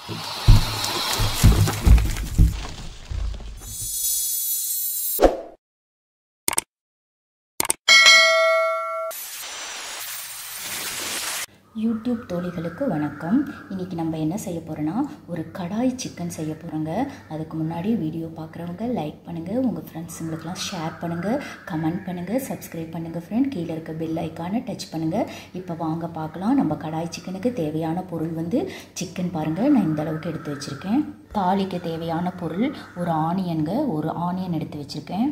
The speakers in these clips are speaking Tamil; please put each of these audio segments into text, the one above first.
யூடியூப் தோழிகளுக்கு வணக்கம் இன்றைக்கி நம்ம என்ன செய்ய போகிறோன்னா ஒரு கடாய் சிக்கன் செய்ய போகிறோங்க அதுக்கு முன்னாடி வீடியோ பார்க்குறவங்க லைக் பண்ணுங்கள் உங்கள் ஃப்ரெண்ட்ஸுங்களுக்கெல்லாம் ஷேர் பண்ணுங்கள் கமெண்ட் பண்ணுங்கள் சப்ஸ்கிரைப் பண்ணுங்கள் ஃப்ரெண்ட் கீழே இருக்க பெல் ஐக்கானை டச் பண்ணுங்கள் இப்போ வாங்க பார்க்கலாம் நம்ம கடாய் சிக்கனுக்கு தேவையான பொருள் வந்து சிக்கன் பாருங்கள் நான் இந்த அளவுக்கு எடுத்து வச்சுருக்கேன் தாளிக்கு தேவையான பொருள் ஒரு ஆனியனுங்க ஒரு ஆனியன் எடுத்து வச்சுருக்கேன்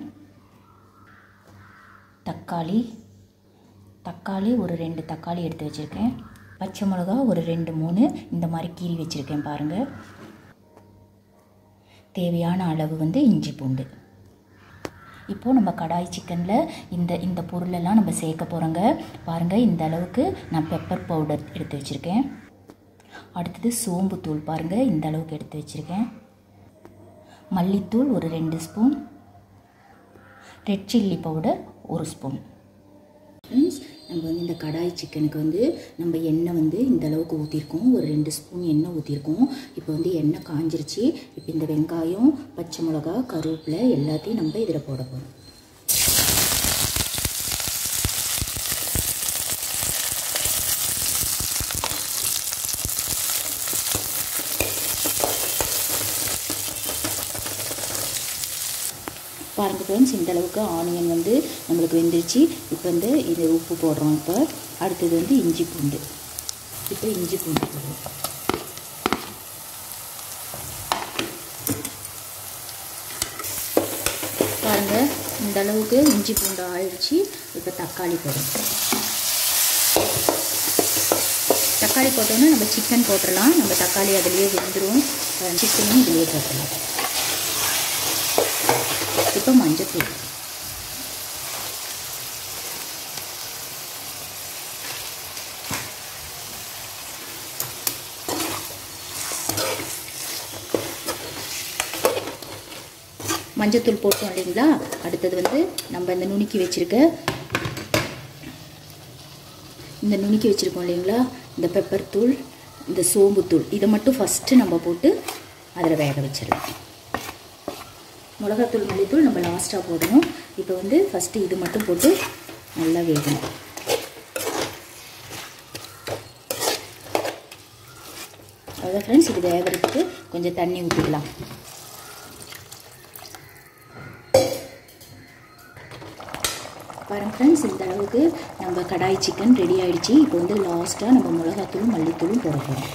தக்காளி தக்காளி ஒரு ரெண்டு தக்காளி எடுத்து வச்சுருக்கேன் பச்சை மிளகா ஒரு ரெண்டு மூணு இந்த மாதிரி கீறி வச்சுருக்கேன் பாருங்கள் தேவையான அளவு வந்து இஞ்சி பூண்டு இப்போது நம்ம கடாய் சிக்கனில் இந்த இந்த பொருளெல்லாம் நம்ம சேர்க்க போகிறோங்க பாருங்கள் இந்த அளவுக்கு நான் பெப்பர் பவுடர் எடுத்து வச்சுருக்கேன் அடுத்தது சோம்பு தூள் பாருங்கள் இந்த அளவுக்கு எடுத்து வச்சுருக்கேன் மல்லித்தூள் ஒரு ரெண்டு ஸ்பூன் ரெட் சில்லி பவுடர் ஒரு ஸ்பூன் ஃப்ரெண்ட்ஸ் நம்ம வந்து இந்த கடாய் சிக்கனுக்கு வந்து நம்ம எண்ணெய் வந்து இந்த அளவுக்கு ஊற்றிருக்கோம் ஒரு ரெண்டு ஸ்பூன் எண்ணெய் ஊற்றிருக்கோம் இப்போ வந்து எண்ணெய் காஞ்சிருச்சு இப்போ இந்த வெங்காயம் பச்சை மிளகா கருவேப்பிலை எல்லாத்தையும் நம்ம இதில் போட போகிறோம் பாருங்கள் ஃப்ரெண்ட்ஸ் இந்த அளவுக்கு ஆனியன் வந்து நம்மளுக்கு வெந்துருச்சு இப்போ வந்து இது உப்பு போடுறோம் இப்போ அடுத்தது வந்து இஞ்சி பூண்டு இப்போ இஞ்சி பூண்டு போடுறோம் பாருங்கள் இந்த அளவுக்கு இஞ்சி பூண்டு ஆயிடுச்சு இப்போ தக்காளி போடுறோம் தக்காளி போட்டோன்னா நம்ம சிக்கன் போட்டுடலாம் நம்ம தக்காளி அதுலேயே வெந்துடும் சிக்கனும் இதுலேயே போட்டுடலாம் இப்போ மஞ்சத்தூள் மஞ்சத்தூள் போட்டோம் இல்லைங்களா அடுத்தது வந்து நம்ம இந்த நுணுக்கி வச்சுருக்க இந்த நுணுக்கி வச்சுருக்கோம் இல்லைங்களா இந்த பெப்பர் தூள் இந்த சோம்பு தூள் இதை மட்டும் ஃபஸ்ட்டு நம்ம போட்டு அதில் வேக வச்சிடலாம் மிளகாத்தூள் மல்லித்தூள் நம்ம லாஸ்ட்டாக போடணும் இப்போ வந்து ஃபஸ்ட்டு இது மட்டும் போட்டு நல்லா வேகணும் அவ்வளோ ஃப்ரெண்ட்ஸ் இது வேகிறதுக்கு கொஞ்சம் தண்ணி ஊற்றிக்கலாம் பாருங்க ஃப்ரெண்ட்ஸ் இந்த அளவுக்கு நம்ம கடாய் சிக்கன் ரெடி ஆகிடுச்சு இப்போ வந்து லாஸ்ட்டாக நம்ம மிளகாத்தூளும் மல்லித்தூளும் போட போகிறோம்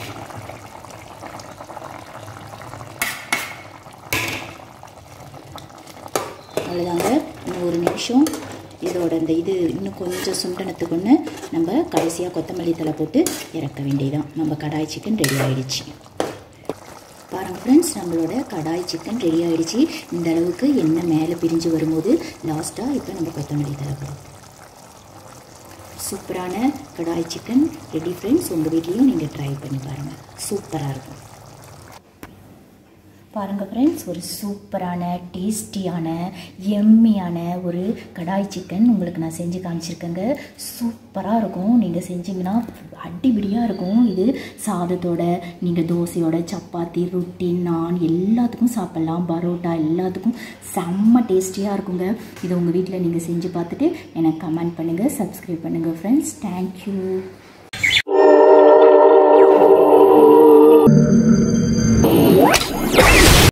அவ்வளோதாங்க இன்னும் ஒரு நிமிஷம் இதோட இந்த இது இன்னும் கொஞ்சம் சுண்டனத்துக்கு ஒன்று நம்ம கடைசியாக கொத்தமல்லி தலை போட்டு இறக்க வேண்டியதான் நம்ம கடாய் சிக்கன் ரெடி ஆகிடுச்சு பாருங்கள் ஃப்ரெண்ட்ஸ் நம்மளோட கடாய் சிக்கன் ரெடி ஆகிடுச்சு இந்த அளவுக்கு எண்ணெய் மேலே பிரிஞ்சு வரும்போது லாஸ்ட்டாக இப்போ நம்ம கொத்தமல்லி தலை போடுறோம் சூப்பரான கடாய் சிக்கன் ரெடி ஃப்ரெண்ட்ஸ் உங்கள் வீட்லேயும் நீங்கள் ட்ரை பண்ணி பாருங்கள் சூப்பராக இருக்கும் பாருங்கள் ஃப்ரெண்ட்ஸ் ஒரு சூப்பரான டேஸ்டியான எம்மியான ஒரு கடாய் சிக்கன் உங்களுக்கு நான் செஞ்சு காமிச்சிருக்கேங்க சூப்பராக இருக்கும் நீங்கள் செஞ்சிங்கன்னா அடிபடியாக இருக்கும் இது சாதத்தோட நீங்கள் தோசையோட சப்பாத்தி ரொட்டி நான் எல்லாத்துக்கும் சாப்பிட்லாம் பரோட்டா எல்லாத்துக்கும் செம்ம டேஸ்டியாக இருக்குங்க இது உங்கள் வீட்டில் நீங்கள் செஞ்சு பார்த்துட்டு எனக்கு கமெண்ட் பண்ணுங்கள் சப்ஸ்கிரைப் பண்ணுங்கள் ஃப்ரெண்ட்ஸ் தேங்க்யூ